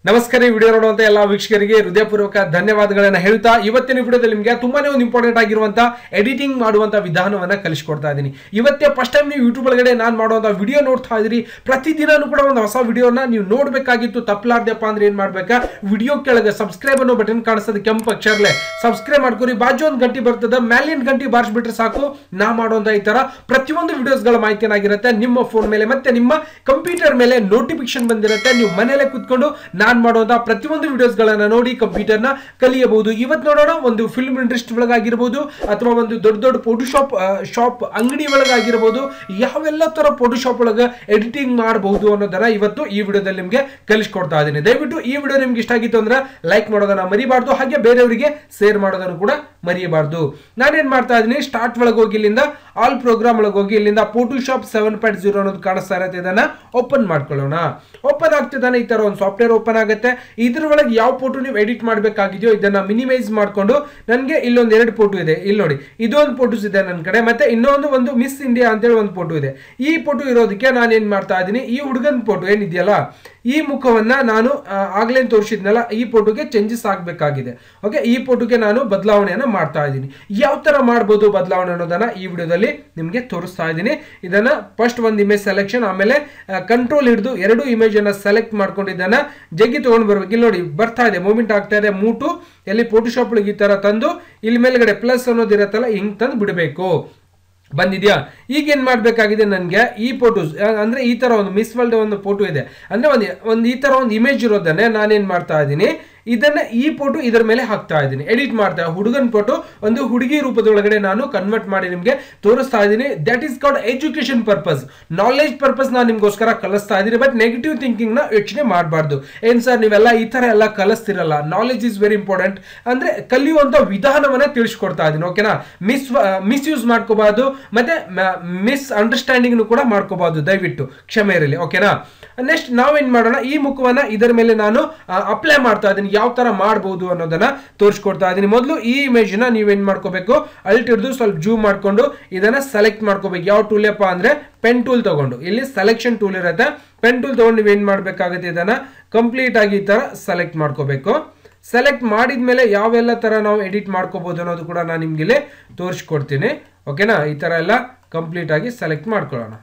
ನಮಸ್ಕಾರ ಈ ವಿಡಿಯೋ ನೋಡುವಂತ ಎಲ್ಲ ವೀಕ್ಷಕರಿಗೆ ಹೃದಯಪೂರ್ವಕ ಧನ್ಯವಾದಗಳನ್ನ ಹೇಳ್ತಾ ಇವತ್ತಿನ ವಿಡಿಯೋದಲ್ಲಿ ನಿಮಗೆ ತುಂಬಾನೇ ಒಂದು ಇಂಪಾರ್ಟೆಂಟ್ ಆಗಿರುವಂತ ಎಡಿಟಿಂಗ್ ಮಾಡುವಂತ ವಿಧಾನವನ್ನ ಕಲಿಸ್ಕೊಡ್ತಾ ಇದ್ದೀನಿ ಇವತ್ತೇ ಫಸ್ಟ್ ಟೈಮ್ ನೀವು ಯೂಟ್ಯೂಬ್ ಒಳಗಡೆ ನಾನು ಮಾಡುವಂತ ವಿಡಿಯೋ ನೋಡ್ತಾ ಇದ್ದೀರಿ ಪ್ರತಿದಿನನೂ ಕೂಡ ಒಂದು ಹೊಸ ವಿಡಿಯೋನ ನೀವು ನೋಡ್ಬೇಕಾಗಿತ್ತು ತಪ್ಪಲಾರ್ದಪ್ಪ ಅಂದ್ರೆ ಏನ್ ಮಾಡ್ಬೇಕಾ ವಿಡಿಯೋ ಕೆಳಗೆ ಸಬ್ಸ್ಕ್ರೈಬ್ ಅನ್ನೋ ಬಟನ್ ಕಾಣಿಸ್ತದೆ ಕೆಂಪು ಅಕ್ಷರಲೆ ಸಬ್ಸ್ಕ್ರೈಬ್ ಮಾಡ್ಕೊರಿ ಬಾಜು ಒಂದು ಗಂಟೆ ಬರ್ತದೆ ಮೇಲಿನ ಗಂಟೆ ಬಾರಿಸ್ಬಿಟ್ರೆ ಸಾಕು ನಾ ಮಾಡುವಂತ ಈ ತರ ಪ್ರತಿಯೊಂದು ವಿಡಿಯೋಸ್ಗಳ ಮಾಹಿತಿ ಏನಾಗಿರುತ್ತೆ ನಿಮ್ಮ ಫೋನ್ ಮೇಲೆ ಮತ್ತೆ ನಿಮ್ಮ ಕಂಪ್ಯೂಟರ್ ಮೇಲೆ ನೋಟಿಫಿಕೇಶನ್ ಬಂದಿರುತ್ತೆ ನೀವು ಮನೆಯಲ್ಲೇ ಕೂತ್ಕೊಂಡು ನಾನು ಮಾಡುವಂತಹ ಪ್ರತಿಯೊಂದು ವಿಡಿಯೋಸ್ಗಳನ್ನ ನೋಡಿ ಕಂಪ್ಯೂಟರ್ನ ಕಲಿಯಬಹುದು ಇವತ್ತು ನೋಡೋಣ ಒಂದು ಫಿಲ್ಮ್ ಇಂಡಸ್ಟ್ರಿ ಒಳಗಾಗಿರ್ಬೋದು ಅಥವಾ ಒಂದು ದೊಡ್ಡ ದೊಡ್ಡ ಫೋಟೋಶಾಪ್ ಶಾಪ್ ಅಂಗಡಿ ಒಳಗಾಗಿರ್ಬೋದು ಯಾವೆಲ್ಲ ತರ ಫೋಟೋಶಾಪ್ ಒಳಗೆ ಎಡಿಟಿಂಗ್ ಮಾಡಬಹುದು ಅನ್ನೋದನ್ನ ಇವತ್ತು ಈ ವಿಡಿಯೋದಲ್ಲಿ ನಿಮಗೆ ಕಲಿಸ್ಕೊಡ್ತಾ ಇದ್ದೀನಿ ದಯವಿಟ್ಟು ಈ ವಿಡಿಯೋ ನಿಮ್ಗೆ ಇಷ್ಟ ಆಗಿತ್ತು ಅಂದ್ರೆ ಲೈಕ್ ಮಾಡೋದನ್ನ ಮರಿಬಾರ್ದು ಹಾಗೆ ಬೇರೆಯವರಿಗೆ ಶೇರ್ ಮಾಡೋದನ್ನು ಕೂಡ ಮರೆಯಬಾರ್ದು ನಾನೇನ್ ಮಾಡ್ತಾ ಇದ್ದೀನಿ ಸ್ಟಾರ್ಟ್ ಒಳಗೆ ಹೋಗಿ ಇಲ್ಲಿಂದ ಆಲ್ ಪ್ರೋಗ್ರಾಮ್ ಒಳಗೆ ಹೋಗಿ ಇಲ್ಲಿಂದ ಫೋಟೋಶಾಪ್ ಸೆವೆನ್ ಪಾಯಿಂಟ್ ಜೀರೋ ಅನ್ನೋದು ಕಾಣಿಸ್ತಾ ಇರುತ್ತೆ ಇದನ್ನ ಓಪನ್ ಮಾಡ್ಕೊಳ್ಳೋಣ ಓಪನ್ ಆಗ್ತಿದ್ದಾನೆ ಈ ತರ ಒಂದು ಸಾಫ್ಟ್ವೇರ್ ಓಪನ್ ಆಗುತ್ತೆ ಇದ್ರ ಒಳಗೆ ಯಾವ ಫೋಟೋ ನೀವು ಎಡಿಟ್ ಮಾಡಬೇಕಾಗಿದೆಯೋ ಇದನ್ನ ಮಿನಿಮೈಸ್ ಮಾಡ್ಕೊಂಡು ನನಗೆ ಇಲ್ಲೊಂದು ಎರಡು ಫೋಟೋ ಇದೆ ಇಲ್ಲಿ ನೋಡಿ ಇದೊಂದು ಫೋಟೋಸ್ ಇದೆ ನನ್ನ ಕಡೆ ಮತ್ತೆ ಇನ್ನೊಂದು ಒಂದು ಮಿಸ್ ಇಂಡಿಯಾ ಅಂತೇಳಿ ಒಂದು ಫೋಟೋ ಇದೆ ಈ ಫೋಟೋ ಇರೋದಕ್ಕೆ ನಾನು ಏನ್ ಮಾಡ್ತಾ ಇದ್ದೀನಿ ಈ ಹುಡುಗನ ಫೋಟೋ ಏನಿದೆಯಲ್ಲ ಈ ಮುಖವನ್ನ ನಾನು ಆ, ಆಗ್ಲೇ ತೋರಿಸಿದ್ನಲ್ಲ ಈ ಫೋಟೋಗೆ ಚೇಂಜಸ್ ಆಗಬೇಕಾಗಿದೆ ಓಕೆ ಈ ಫೋಟೋಗೆ ನಾನು ಬದಲಾವಣೆಯನ್ನ ಮಾಡ್ತಾ ಇದ್ದೀನಿ ಯಾವ ತರ ಮಾಡ್ಬೋದು ಬದಲಾವಣೆ ಅನ್ನೋದನ್ನ ಈ ವಿಡಿಯೋದಲ್ಲಿ ನಿಮಗೆ ತೋರಿಸ್ತಾ ಇದ್ದೀನಿ ಇದನ್ನ ಫಸ್ಟ್ ಒಂದು ಇಮೇಜ್ ಸೆಲೆಕ್ಷನ್ ಆಮೇಲೆ ಕಂಟ್ರೋಲ್ ಹಿಡಿದು ಎರಡು ಇಮೇಜ್ ಅನ್ನ ಸೆಲೆಕ್ಟ್ ಮಾಡ್ಕೊಂಡು ಇದನ್ನ ಜಗ್ಗಿ ತಗೊಂಡು ಬರ್ಬೇಕು ಇಲ್ಲಿ ನೋಡಿ ಬರ್ತಾ ಇದೆ ಮೂಮೆಂಟ್ ಆಗ್ತಾ ಇದೆ ಮೂಟು ಎಲ್ಲಿ ಫೋಟೋಶಾಪ್ ಈ ತರ ತಂದು ಇಲ್ಲಿ ಮೇಲ್ಗಡೆ ಪ್ಲಸ್ ಅನ್ನೋದು ಇರತ್ತಲ್ಲ ಹಿಂಗ್ ತಂದು ಬಿಡಬೇಕು ಬಂದಿದ್ಯಾ ಈಗ ಏನ್ ಮಾಡ್ಬೇಕಾಗಿದೆ ನನಗೆ ಈ ಫೋಟೋಸ್ ಅಂದ್ರೆ ಈ ತರ ಒಂದು ಮಿಸ್ ವರ್ಲ್ಡ್ ಒಂದು ಫೋಟೋ ಇದೆ ಅಂದ್ರೆ ಒಂದು ಒಂದು ಈ ತರ ಒಂದು ಇಮೇಜ್ ಇರೋದನ್ನೇ ನಾನೇನ್ ಮಾಡ್ತಾ ಇದ್ದೀನಿ ಇದನ್ನ ಈ ಫೋಟೋ ಇದರ ಮೇಲೆ ಹಾಕ್ತಾ ಇದ್ದೀನಿ ಎಡಿಟ್ ಮಾಡ್ತಾ ಹುಡುಗನ ಫೋಟೋ ಒಂದು ಹುಡುಗಿ ರೂಪದೊಳಗಡೆ ನಾನು ಕನ್ವರ್ಟ್ ಮಾಡಿ ನಿಮಗೆ ತೋರಿಸ್ತಾ ಇದ್ದೀನಿ that is called education purpose knowledge purpose ನಾನು ನಿಮ್ಗೋಸ್ಕರ ಕಲಿಸ್ತಾ ಇದ್ದೀನಿ ಬಟ್ ನೆಗೆಟಿವ್ ಥಿಂಕಿಂಗ್ ನ ಯೋಚನೆ ಮಾಡಬಾರ್ದು ಏನ್ ಸರ್ ನೀವೆಲ್ಲ ಈ ತರ ಎಲ್ಲ ಕಲಿಸ್ತಿರಲ್ಲ ನಾಲೆಜ್ ಇಸ್ ವೆರಿ ಇಂಪಾರ್ಟೆಂಟ್ ಅಂದ್ರೆ ಕಲಿಯುವಂತ ವಿಧಾನವನ್ನ ತಿಳಿಸ್ಕೊಡ್ತಾ ಇದ್ದೀನಿ ಓಕೆನಾ ಮಿಸ್ ಮಿಸ್ಯೂಸ್ ಮಾಡ್ಕೋಬಾರ್ದು ಮತ್ತೆ ಮಿಸ್ ಅಂಡರ್ಸ್ಟ್ಯಾಂಡಿಂಗ್ ಕೂಡ ಮಾಡ್ಕೋಬಾರ್ದು ದಯವಿಟ್ಟು ಕ್ಷಮೆ ಇರಲಿ ಓಕೆನಾ ನೆಕ್ಸ್ಟ್ ನಾವೇನ್ ಮಾಡೋಣ ಈ ಮುಖವನ್ನ ಇದರ ಮೇಲೆ ನಾನು ಅಪ್ಲೈ ಮಾಡ್ತಾ ಇದ್ದೀನಿ ಯಾವ ತರ ಮಾಡಬಹುದು ಅನ್ನೋದನ್ನ ತೋರಿಸ್ಕೊಡ್ತಾ ಇದ್ದೀನಿ ಮೊದಲು ಈ ಇಮೇಜ್ ನ ನೀವೇನ್ ಮಾಡ್ಕೋಬೇಕು ಅಲ್ಟ್ ಹಿಡಿದು ಸ್ವಲ್ಪ ಜೂಮ್ ಮಾಡ್ಕೊಂಡು ಇದನ್ನ ಸೆಲೆಕ್ಟ್ ಮಾಡ್ಕೋಬೇಕು ಯಾವ ಟೂಲ್ ಅಪ್ಪ ಅಂದ್ರೆ ಪೆನ್ ಟೂಲ್ ತಗೊಂಡು ಇಲ್ಲಿ ಸೆಲೆಕ್ಷನ್ ಟೂಲ್ ಇರುತ್ತೆ ಪೆನ್ ಟೂಲ್ ತಗೊಂಡು ನೀವೇನ್ ಮಾಡ್ಬೇಕಾಗುತ್ತೆ ಇದನ್ನ ಕಂಪ್ಲೀಟ್ ಆಗಿ ಈ ತರ ಸೆಲೆಕ್ಟ್ ಮಾಡ್ಕೋಬೇಕು ಸೆಲೆಕ್ಟ್ ಮಾಡಿದ್ಮೇಲೆ ಯಾವೆಲ್ಲ ತರ ನಾವು ಎಡಿಟ್ ಮಾಡ್ಕೋಬಹುದು ಅನ್ನೋದು ಕೂಡ ನಾನು ನಿಮ್ಗೆ ಇಲ್ಲಿ ತೋರಿಸ್ಕೊಡ್ತೀನಿ ಓಕೆನಾ ಈ ತರ ಎಲ್ಲ ಕಂಪ್ಲೀಟ್ ಆಗಿ ಸೆಲೆಕ್ಟ್ ಮಾಡ್ಕೊಳ್ಳೋಣ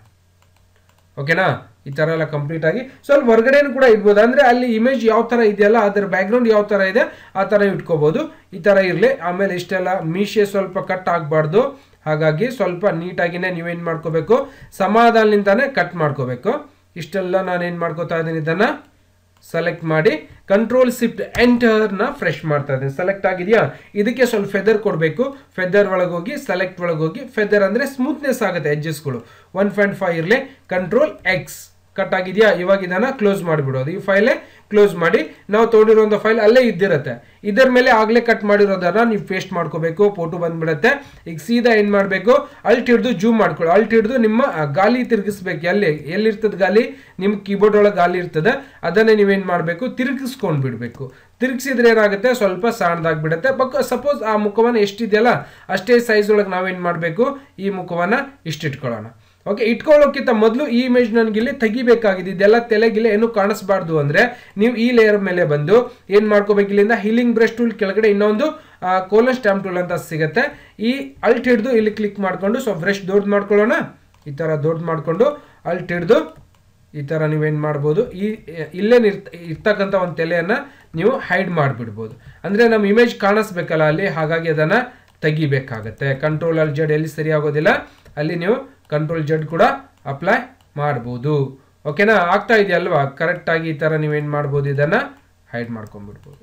ಓಕೆನಾ ಈ ತರ ಎಲ್ಲ ಕಂಪ್ಲೀಟ್ ಆಗಿ ಸ್ವಲ್ಪ ಹೊರಗಡೆನೂ ಕೂಡ ಇಡ್ಬೋದು ಅಂದ್ರೆ ಅಲ್ಲಿ ಇಮೇಜ್ ಯಾವ ತರ ಇದೆಯಲ್ಲ ಅದರ ಬ್ಯಾಕ್ಗ್ರೌಂಡ್ ಯಾವ ತರ ಇದೆ ಆ ತರ ಇಟ್ಕೋಬಹುದು ಈ ತರ ಇರಲಿ ಆಮೇಲೆ ಇಷ್ಟೆಲ್ಲ ಮೀಶೆ ಸ್ವಲ್ಪ ಕಟ್ ಆಗಬಾರ್ದು ಹಾಗಾಗಿ ಸ್ವಲ್ಪ ನೀಟಾಗಿನೇ ನೀವೇನು ಮಾಡ್ಕೋಬೇಕು ಸಮಾಧಾನದಿಂದಾನೆ ಕಟ್ ಮಾಡ್ಕೋಬೇಕು ಇಷ್ಟೆಲ್ಲ ನಾನು ಏನು ಮಾಡ್ಕೋತಾ ಇದ್ದೀನಿ ಇದನ್ನ ಸೆಲೆಕ್ಟ್ ಮಾಡಿ ಕಂಟ್ರೋಲ್ ಸಿಫ್ಟ್ ಎಂಟರ್ನ ಫ್ರೆಶ್ ಮಾಡ್ತಾ ಇದ್ದೀನಿ ಸೆಲೆಕ್ಟ್ ಆಗಿದೆಯಾ ಇದಕ್ಕೆ ಸ್ವಲ್ಪ ಫೆದರ್ ಕೊಡಬೇಕು ಫೆದರ್ ಒಳಗೆ ಹೋಗಿ ಸೆಲೆಕ್ಟ್ ಒಳಗೆ ಹೋಗಿ ಫೆದರ್ ಅಂದರೆ ಸ್ಮೂತ್ನೆಸ್ ಆಗುತ್ತೆ ಎಡ್ಜಸ್ಗಳು ಒನ್ ಪಾಯಿಂಟ್ ಫೈವ್ ಇರಲಿ ಕಂಟ್ರೋಲ್ ಎಕ್ಸ್ ಕಟ್ ಆಗಿದೆಯಾ ಇವಾಗ ಇದನ್ನ ಕ್ಲೋಸ್ ಮಾಡಿಬಿಡೋದು ಈ ಫೈಲೇ ಕ್ಲೋಸ್ ಮಾಡಿ ನಾವು ತೊಗೊಂಡಿರುವಂಥ ಫೈಲ್ ಅಲ್ಲೇ ಇದ್ದಿರುತ್ತೆ ಇದರ ಮೇಲೆ ಆಗಲೇ ಕಟ್ ಮಾಡಿರೋದನ್ನ ನೀವು ಪೇಸ್ಟ್ ಮಾಡ್ಕೋಬೇಕು ಫೋಟೋ ಬಂದ್ಬಿಡುತ್ತೆ ಈಗ ಸೀದಾ ಏನು ಮಾಡಬೇಕು ಅಲ್ಟ್ ಹಿಡಿದು ಜೂಮ್ ಮಾಡ್ಕೊಳ್ಳಿ ಅಲ್ಟ್ ಹಿಡಿದು ನಿಮ್ಮ ಆ, ಗಾಲಿ ತಿರುಗಿಸ್ಬೇಕು ಎಲ್ಲಿ ಎಲ್ಲಿರ್ತದೆ ಗಾಲಿ ನಿಮ್ಮ ಕೀಬೋರ್ಡ್ ಒಳಗೆ ಗಾಲಿ ಇರ್ತದೆ ಅದನ್ನೇ ನೀವೇನು ಮಾಡಬೇಕು ತಿರುಗಿಸ್ಕೊಂಡು ಬಿಡಬೇಕು ತಿರುಗಿಸಿದ್ರೆ ಏನಾಗುತ್ತೆ ಸ್ವಲ್ಪ ಸಣ್ಣದಾಗ್ಬಿಡುತ್ತೆ ಬಕ್ ಸಪೋಸ್ ಆ ಮುಖವನ್ನು ಎಷ್ಟಿದೆಯಲ್ಲ ಅಷ್ಟೇ ಸೈಜ್ ಒಳಗೆ ನಾವೇನು ಮಾಡಬೇಕು ಈ ಮುಖವನ್ನು ಇಷ್ಟಿಟ್ಕೊಳ್ಳೋಣ ಓಕೆ ಇಟ್ಕೊಳ್ಳೋಕ್ಕಿಂತ ಮೊದಲು ಈ ಇಮೇಜ್ ನನಗೆ ಇಲ್ಲಿ ತೆಗಿಬೇಕಾಗಿದೆ ಇದೆಲ್ಲ ತಲೆಗಿಲ್ಲ ಏನು ಕಾಣಿಸ್ಬಾರ್ದು ಅಂದರೆ ನೀವು ಈ ಲೇಯರ್ ಮೇಲೆ ಬಂದು ಏನು ಮಾಡ್ಕೋಬೇಕು ಇಲ್ಲಿಂದ ಹೀಲಿಂಗ್ ಬ್ರಷ್ ಟೂಲ್ ಕೆಳಗಡೆ ಇನ್ನೊಂದು ಕೋಲನ್ ಸ್ಟ್ಯಾಂಪ್ ಟೂಲ್ ಅಂತ ಸಿಗುತ್ತೆ ಈ ಅಲ್ಟ್ ಹಿಡಿದು ಇಲ್ಲಿ ಕ್ಲಿಕ್ ಮಾಡಿಕೊಂಡು ಸೊ ಬ್ರಷ್ ದೊಡ್ಡ ಮಾಡ್ಕೊಳ್ಳೋಣ ಈ ಥರ ದೊಡ್ಡ ಮಾಡಿಕೊಂಡು ಅಲ್ಟ್ ಹಿಡಿದು ಈ ಥರ ನೀವೇನು ಮಾಡ್ಬೋದು ಈ ಇಲ್ಲೇನು ಇರ್ತ ಇರ್ತಕ್ಕಂಥ ಒಂದು ತಲೆಯನ್ನು ನೀವು ಹೈಡ್ ಮಾಡಿಬಿಡ್ಬೋದು ಅಂದರೆ ನಮ್ಮ ಇಮೇಜ್ ಕಾಣಿಸ್ಬೇಕಲ್ಲ ಅಲ್ಲಿ ಹಾಗಾಗಿ ಅದನ್ನು ತೆಗಿಬೇಕಾಗತ್ತೆ ಕಂಟ್ರೋಲ್ ಅಲ್ಲಿ ಜಡ್ ಎಲ್ಲಿ ಸರಿ ಆಗೋದಿಲ್ಲ ಅಲ್ಲಿ ನೀವು ಕಂಟ್ರೋಲ್ ಜಡ್ ಕೂಡ ಅಪ್ಲೈ ಮಾಡ್ಬೋದು ಓಕೆನಾ ಆಗ್ತಾ ಇದೆಯಲ್ವಾ ಕರೆಕ್ಟಾಗಿ ಈ ಥರ ನೀವೇನು ಮಾಡ್ಬೋದು ಇದನ್ನು ಹೈಡ್ ಮಾಡ್ಕೊಂಡ್ಬಿಡ್ಬೋದು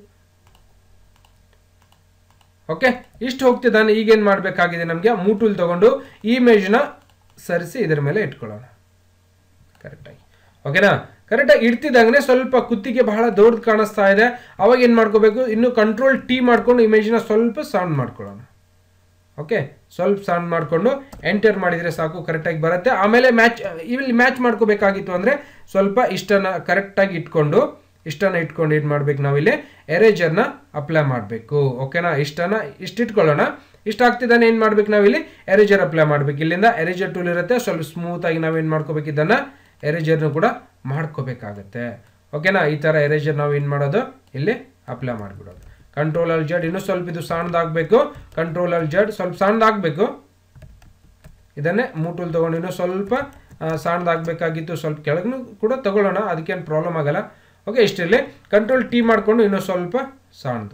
ಓಕೆ ಇಷ್ಟು ಹೋಗ್ತಿದ್ದಾನೆ ಈಗೇನು ಮಾಡಬೇಕಾಗಿದೆ ನಮಗೆ ಮೂಟೂಲ್ ತಗೊಂಡು ಈ ಇಮೇಜ್ನ ಸರಿಸಿ ಇದರ ಮೇಲೆ ಇಟ್ಕೊಳ್ಳೋಣ ಕರೆಕ್ಟಾಗಿ ಓಕೆನಾ ಕರೆಕ್ಟಾಗಿ ಇಡ್ತಿದ್ದಂಗೆ ಸ್ವಲ್ಪ ಕುತ್ತಿಗೆ ಬಹಳ ದೊಡ್ಡದು ಕಾಣಿಸ್ತಾ ಇದೆ ಅವಾಗ ಏನು ಮಾಡ್ಕೋಬೇಕು ಇನ್ನು ಕಂಟ್ರೋಲ್ ಟಿ ಮಾಡ್ಕೊಂಡು ಇಮೇಜ್ನ ಸ್ವಲ್ಪ ಸೌಂಡ್ ಮಾಡ್ಕೊಳ್ಳೋಣ ಓಕೆ ಸ್ವಲ್ಪ ಸೌಂಡ್ ಮಾಡಿಕೊಂಡು ಎಂಟರ್ ಮಾಡಿದರೆ ಸಾಕು ಕರೆಕ್ಟಾಗಿ ಬರುತ್ತೆ ಆಮೇಲೆ ಮ್ಯಾಚ್ ಇಲ್ಲಿ ಮ್ಯಾಚ್ ಮಾಡ್ಕೋಬೇಕಾಗಿತ್ತು ಅಂದರೆ ಸ್ವಲ್ಪ ಇಷ್ಟನ್ನು ಕರೆಕ್ಟಾಗಿ ಇಟ್ಕೊಂಡು ಇಷ್ಟನ್ನು ಇಟ್ಕೊಂಡು ಏನು ಮಾಡ್ಬೇಕು ನಾವಿಲ್ಲಿ ಎರೇಜರ್ನ ಅಪ್ಲೈ ಮಾಡಬೇಕು ಓಕೆನಾ ಇಷ್ಟನ್ನು ಇಷ್ಟು ಇಟ್ಕೊಳ್ಳೋಣ ಇಷ್ಟ ಆಗ್ತಿದ್ದಾನೆ ಏನು ಮಾಡ್ಬೇಕು ನಾವಿಲ್ಲಿ ಎರೇಜರ್ ಅಪ್ಲೈ ಮಾಡ್ಬೇಕು ಇಲ್ಲಿಂದ ಎರೇಜರ್ ಟೂಲ್ ಇರುತ್ತೆ ಸ್ವಲ್ಪ ಸ್ಮೂತ್ ಆಗಿ ನಾವೇನು ಮಾಡ್ಕೋಬೇಕು ಇದನ್ನು ಎರೇಜರ್ನು ಕೂಡ ಮಾಡ್ಕೋಬೇಕಾಗತ್ತೆ ಓಕೆನಾ ಈ ಥರ ಎರೇಜರ್ ನಾವು ಏನು ಮಾಡೋದು ಇಲ್ಲಿ ಅಪ್ಲೈ ಮಾಡಿಬಿಡೋದು ಕಂಟ್ರೋಲ್ ಅಲ್ ಜಡ್ ಇನ್ನೂ ಸ್ವಲ್ಪ ಇದು ಸಣ್ಣದಾಗಬೇಕು ಕಂಟ್ರೋಲ್ ಅಲ್ ಜಡ್ ಸ್ವಲ್ಪ ಸಣ್ಣದಾಗಬೇಕು ಇದನ್ನೇ ಮೂಟೂಲ್ ತೊಗೊಂಡು ಇನ್ನೂ ಸ್ವಲ್ಪ ಸಣ್ಣದಾಗಬೇಕಾಗಿತ್ತು ಸ್ವಲ್ಪ ಕೆಳಗೂ ಕೂಡ ತಗೊಳ್ಳೋಣ ಅದಕ್ಕೇನು ಪ್ರಾಬ್ಲಮ್ ಆಗಲ್ಲ ಓಕೆ ಇಷ್ಟಿರಲಿ ಕಂಟ್ರೋಲ್ ಟಿ ಮಾಡಿಕೊಂಡು ಇನ್ನೂ ಸ್ವಲ್ಪ ಸಣ್ಣದು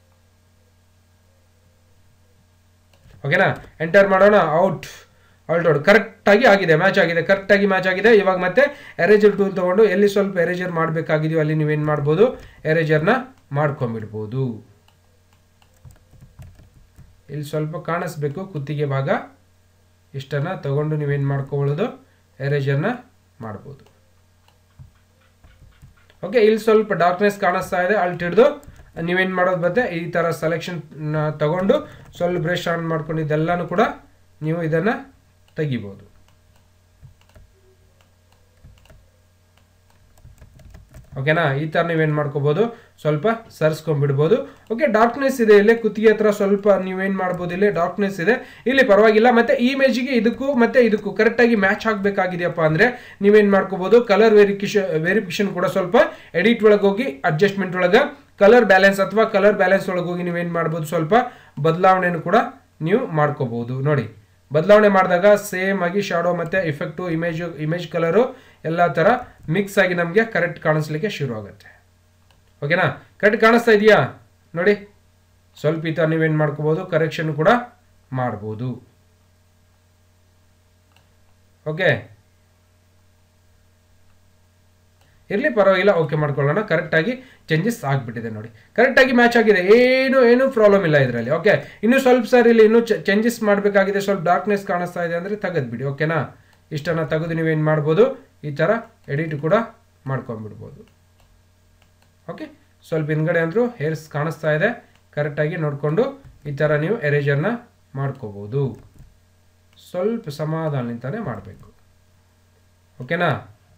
ಓಕೆನಾ ಎಂಟರ್ ಮಾಡೋಣ ಔಟ್ ಔಟ್ ಔಟ್ ಕರೆಕ್ಟಾಗಿ ಆಗಿದೆ ಮ್ಯಾಚ್ ಆಗಿದೆ ಕರೆಕ್ಟಾಗಿ ಮ್ಯಾಚ್ ಆಗಿದೆ ಇವಾಗ ಮತ್ತೆ ಎರೇಜರ್ ಟೂಲ್ ತೊಗೊಂಡು ಎಲ್ಲಿ ಸ್ವಲ್ಪ ಎರೇಜರ್ ಮಾಡಬೇಕಾಗಿದೆಯೋ ಅಲ್ಲಿ ನೀವೇನು ಮಾಡ್ಬೋದು ಎರೇಜರ್ನ ಮಾಡ್ಕೊಂಬಿಡ್ಬೋದು ಇಲ್ಲಿ ಸ್ವಲ್ಪ ಕಾಣಿಸ್ಬೇಕು ಕುತ್ತಿಗೆ ಭಾಗ ಇಷ್ಟನ್ನು ತಗೊಂಡು ನೀವೇನು ಮಾಡ್ಕೊಳ್ಳೋದು ಎರೇಜರ್ನ ಮಾಡ್ಬೋದು ಓಕೆ ಇಲ್ಲಿ ಸ್ವಲ್ಪ ಡಾರ್ಕ್ನೆಸ್ ಕಾಣಿಸ್ತಾ ಇದೆ ಅಲ್ಟ್ ಹಿಡಿದು ನೀವೇನು ಮಾಡೋದು ಮತ್ತೆ ಈ ಥರ ಸೆಲೆಕ್ಷನ್ ತಗೊಂಡು ಸ್ವಲ್ಪ ಬ್ರಷ್ ಆನ್ ಮಾಡ್ಕೊಂಡು ಇದೆಲ್ಲನೂ ಕೂಡ ನೀವು ಇದನ್ನು ತೆಗಿಬೋದು ಓಕೆನಾ ಈ ಥರ ನೀವೇನು ಮಾಡ್ಕೋಬೋದು ಸ್ವಲ್ಪ ಸರ್ಸ್ಕೊಂಡ್ಬಿಡ್ಬೋದು ಓಕೆ ಡಾರ್ಕ್ನೆಸ್ ಇದೆ ಇಲ್ಲಿ ಕುತ್ತಿಗೆ ಹತ್ರ ಸ್ವಲ್ಪ ನೀವೇನು ಮಾಡ್ಬೋದು ಇಲ್ಲಿ ಡಾರ್ಕ್ನೆಸ್ ಇದೆ ಇಲ್ಲಿ ಪರವಾಗಿಲ್ಲ ಮತ್ತೆ ಈ ಇಮೇಜಿಗೆ ಇದಕ್ಕೂ ಮತ್ತೆ ಇದಕ್ಕೂ ಕರೆಕ್ಟಾಗಿ ಮ್ಯಾಚ್ ಆಗಬೇಕಾಗಿದೆಯಪ್ಪ ಅಂದರೆ ನೀವೇನು ಮಾಡ್ಕೋಬೋದು ಕಲರ್ ವೆರಿಫಿಕೇಶನ್ ವೆರಿಫಿಕೇಶನ್ ಕೂಡ ಸ್ವಲ್ಪ ಎಡಿಟ್ ಒಳಗೆ ಹೋಗಿ ಅಡ್ಜಸ್ಟ್ಮೆಂಟ್ ಒಳಗೆ ಕಲರ್ ಬ್ಯಾಲೆನ್ಸ್ ಅಥವಾ ಕಲರ್ ಬ್ಯಾಲೆನ್ಸ್ ಒಳಗೆ ಹೋಗಿ ನೀವೇನು ಮಾಡ್ಬೋದು ಸ್ವಲ್ಪ ಬದಲಾವಣೆಯನ್ನು ಕೂಡ ನೀವು ಮಾಡ್ಕೋಬಹುದು ನೋಡಿ ಬದಲಾವಣೆ ಮಾಡಿದಾಗ ಸೇಮ್ ಆಗಿ ಶಾಡೋ ಮತ್ತು ಇಫೆಕ್ಟು ಇಮೇಜ್ ಇಮೇಜ್ ಕಲರು ಎಲ್ಲ ಥರ ಮಿಕ್ಸ್ ಆಗಿ ನಮಗೆ ಕರೆಕ್ಟ್ ಕಾಣಿಸ್ಲಿಕ್ಕೆ ಶುರು ಆಗುತ್ತೆ ಓಕೆನಾ ಕರೆಕ್ಟ್ ಕಾಣಿಸ್ತಾ ಇದೆಯಾ ನೋಡಿ ಸ್ವಲ್ಪ ಈ ಥರ ನೀವೇನು ಮಾಡ್ಕೋಬೋದು ಕರೆಕ್ಷನ್ ಕೂಡ ಮಾಡ್ಬೋದು ಓಕೆ ಇರಲಿ ಪರವಾಗಿಲ್ಲ ಓಕೆ ಮಾಡ್ಕೊಳ್ಳೋಣ ಕರೆಕ್ಟಾಗಿ ಚೇಂಜಸ್ ಆಗಿಬಿಟ್ಟಿದೆ ನೋಡಿ ಕರೆಕ್ಟಾಗಿ ಮ್ಯಾಚ್ ಆಗಿದೆ ಏನು ಏನು ಪ್ರಾಬ್ಲಮ್ ಇಲ್ಲ ಇದರಲ್ಲಿ ಓಕೆ ಇನ್ನು ಸ್ವಲ್ಪ ಸರ್ ಇಲ್ಲಿ ಇನ್ನೂ ಚೇಂಜಸ್ ಮಾಡಬೇಕಾಗಿದೆ ಸ್ವಲ್ಪ ಡಾರ್ಕ್ನೆಸ್ ಕಾಣಿಸ್ತಾ ಇದೆ ಅಂದರೆ ತೆಗೆದ್ಬಿಡಿ ಓಕೆನಾ ಇಷ್ಟನ್ನು ತೆಗೆದು ನೀವೇನು ಮಾಡ್ಬೋದು ಈ ಥರ ಎಡಿಟ್ ಕೂಡ ಮಾಡ್ಕೊಂಡ್ಬಿಡ್ಬೋದು ಓಕೆ ಸ್ವಲ್ಪ ಹಿಂದ್ಗಡೆ ಅಂದರೂ ಹೇರ್ಸ್ ಕಾಣಿಸ್ತಾ ಇದೆ ಕರೆಕ್ಟಾಗಿ ನೋಡಿಕೊಂಡು ಈ ಥರ ನೀವು ಎರೇಜರ್ನ ಮಾಡ್ಕೋಬೋದು ಸ್ವಲ್ಪ ಸಮಾಧಾನದಿಂದನೇ ಮಾಡಬೇಕು ಓಕೆನಾ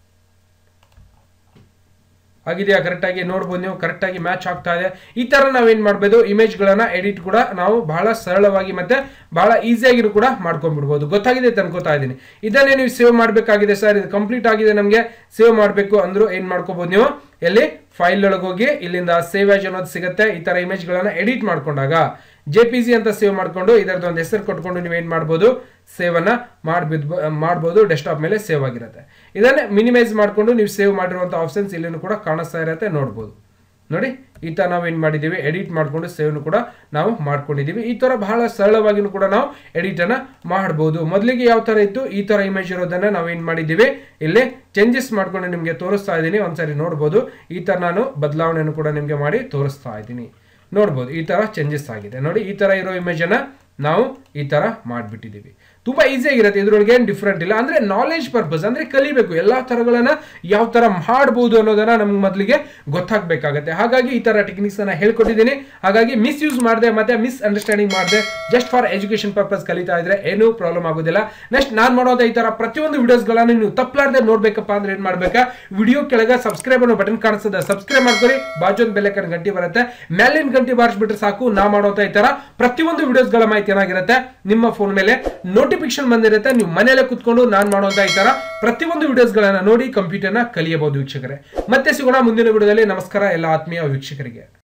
ಆಗಿದೆಯಾ ಕರೆಕ್ಟಾಗಿ ನೋಡ್ಬೋದು ನೀವು ಕರೆಕ್ಟಾಗಿ ಮ್ಯಾಚ್ ಆಗ್ತಾ ಇದೆ ಈ ಥರ ನಾವೇನು ಮಾಡ್ಬೋದು ಇಮೇಜ್ಗಳನ್ನು ಎಡಿಟ್ ಕೂಡ ನಾವು ಬಹಳ ಸರಳವಾಗಿ ಮತ್ತೆ ಬಹಳ ಈಸಿಯಾಗಿ ಕೂಡ ಮಾಡ್ಕೊಂಡ್ಬಿಡ್ಬೋದು ಗೊತ್ತಾಗಿದೆ ಅಂತ ಅನ್ಕೋತಾ ಇದ್ದೀನಿ ಇದನ್ನೇ ನೀವು ಸೇವ್ ಮಾಡಬೇಕಾಗಿದೆ ಸರ್ ಇದು ಕಂಪ್ಲೀಟ್ ಆಗಿದೆ ನಮಗೆ ಸೇವ್ ಮಾಡಬೇಕು ಅಂದರೂ ಏನು ಮಾಡ್ಕೋಬೋದು ನೀವು ಎಲ್ಲಿ ಫೈಲ್ ಒಳಗೆ ಹೋಗಿ ಇಲ್ಲಿಂದ ಸೇವ್ ಆಜ್ ಅನ್ನೋದು ಸಿಗುತ್ತೆ ಈ ಥರ ಇಮೇಜ್ಗಳನ್ನು ಎಡಿಟ್ ಮಾಡ್ಕೊಂಡಾಗ ಜೆ ಪಿ ಜಿ ಅಂತ ಸೇವ್ ಮಾಡಿಕೊಂಡು ಇದರದ್ದು ಒಂದು ಹೆಸರು ಕೊಟ್ಕೊಂಡು ನೀವು ಏನು ಮಾಡ್ಬೋದು ಸೇವನ್ನ ಮಾಡ್ಬಿದ್ ಮಾಡ್ಬೋದು ಡೆಸ್ಕ್ಟಾಪ್ ಮೇಲೆ ಸೇವ್ ಆಗಿರುತ್ತೆ ಇದನ್ನೇ ಮಿನಿಮೈಸ್ ಮಾಡಿಕೊಂಡು ನೀವು ಸೇವ್ ಮಾಡಿರುವಂಥ ಆಪ್ಷನ್ಸ್ ಇಲ್ಲಿನೂ ಕೂಡ ಕಾಣಿಸ್ತಾ ಇರುತ್ತೆ ನೋಡ್ಬೋದು ನೋಡಿ ಈ ಥರ ನಾವು ಏನು ಮಾಡಿದ್ದೀವಿ ಎಡಿಟ್ ಮಾಡಿಕೊಂಡು ಸೇವ್ನು ಕೂಡ ನಾವು ಮಾಡ್ಕೊಂಡಿದ್ದೀವಿ ಈ ಥರ ಬಹಳ ಸರಳವಾಗಿಯೂ ಕೂಡ ನಾವು ಎಡಿಟನ್ನು ಮಾಡ್ಬೋದು ಮೊದಲಿಗೆ ಯಾವ ಥರ ಇತ್ತು ಈ ಥರ ಇಮೇಜ್ ಇರೋದನ್ನು ನಾವು ಏನು ಮಾಡಿದ್ದೀವಿ ಇಲ್ಲಿ ಚೇಂಜಸ್ ಮಾಡ್ಕೊಂಡು ನಿಮಗೆ ತೋರಿಸ್ತಾ ಇದ್ದೀನಿ ಒಂದ್ಸರಿ ನೋಡ್ಬೋದು ಈ ಥರ ನಾನು ಬದಲಾವಣೆಯನ್ನು ಕೂಡ ನಿಮಗೆ ಮಾಡಿ ತೋರಿಸ್ತಾ ಇದ್ದೀನಿ ನೋಡ್ಬೋದು ಈ ಥರ ಚೇಂಜಸ್ ಆಗಿದೆ ನೋಡಿ ಈ ಥರ ಇರೋ ಇಮೇಜನ್ನು ನಾವು ಈ ಥರ ಮಾಡಿಬಿಟ್ಟಿದ್ದೀವಿ ತುಂಬ ಈಸಿಯಾಗಿರುತ್ತೆ ಇದ್ರೊಳಗೆ ಏನು ಡಿಫ್ರೆಂಟ್ ಇಲ್ಲ ಅಂದರೆ ನಾಲೆಜ್ ಪರ್ಪಸ್ ಅಂದರೆ ಕಲಿಬೇಕು ಎಲ್ಲ ಥರಗಳನ್ನು ಯಾವ ಥರ ಮಾಡ್ಬೋದು ಅನ್ನೋದನ್ನು ನಮ್ಗೆ ಮೊದಲಿಗೆ ಗೊತ್ತಾಗಬೇಕಾಗತ್ತೆ ಹಾಗಾಗಿ ಈ ಥರ ಟೆಕ್ನಿಕ್ಸನ್ನು ಹೇಳ್ಕೊಟ್ಟಿದ್ದೀನಿ ಹಾಗಾಗಿ ಮಿಸ್ ಯೂಸ್ ಮಾಡಿದೆ ಮತ್ತು ಮಿಸ್ ಅಂಡರ್ಸ್ಟ್ಯಾಂಡಿಂಗ್ ಮಾಡಿದೆ ಜಸ್ಟ್ ಫಾರ್ ಎಜುಕೇಷನ್ ಪರ್ಪಸ್ ಕಲಿತಾ ಇದ್ರೆ ಏನೂ ಪ್ರಾಬ್ಲಮ್ ಆಗೋದಿಲ್ಲ ನೆಕ್ಸ್ಟ್ ನಾನು ಮಾಡೋದ ಈ ಥರ ಪ್ರತಿಯೊಂದು ವಿಡಿಯೋಸ್ಗಳನ್ನು ನೀವು ತಪ್ಪಲಾರ್ದೆ ನೋಡಬೇಕಪ್ಪ ಅಂದ್ರೆ ಏನು ಮಾಡಬೇಕಾ ವಿಡಿಯೋ ಕೆಳಗೆ ಸಬ್ಸ್ಕ್ರೈಬ್ ಅನ್ನೋ ಬಟನ್ ಕಾಣಿಸ್ತದೆ ಸಬ್ಸ್ಕ್ರೈಬ್ ಮಾಡ್ಕೊಳ್ಳಿ ಬಾಜೊಂದು ಬೆಲೆಕನ್ ಗಂಟೆ ಬರುತ್ತೆ ಮೇಲಿನ ಗಂಟೆ ಬಾರಿಸ್ಬಿಟ್ರೆ ಸಾಕು ನಾ ಮಾಡೋತ ಈ ಥರ ಪ್ರತಿಯೊಂದು ವಿಡಿಯೋಸ್ಗಳ ಮಾಹಿತಿ ಏನಾಗಿರುತ್ತೆ ನಿಮ್ಮ ಫೋನ್ ಮೇಲೆ ನೋಟಿಫಿಕೇಶನ್ ಬಂದಿರುತ್ತೆ ನೀವು ಮನೆಯಲ್ಲೇ ಕುತ್ಕೊಂಡು ನಾನು ಮಾಡುವಂತ ಈ ತರ ಪ್ರತಿಯೊಂದು ವಿಡಿಯೋಸ್ಗಳನ್ನ ನೋಡಿ ಕಂಪ್ಯೂಟರ್ನ ಕಲಿಯಬಹುದು ವೀಕ್ಷಕರೇ ಮತ್ತೆ ಸಿಗೋಣ ಮುಂದಿನ ವಿಡಿಯೋದಲ್ಲಿ ನಮಸ್ಕಾರ ಎಲ್ಲ ಆತ್ಮೀಯ ವೀಕ್ಷಕರಿಗೆ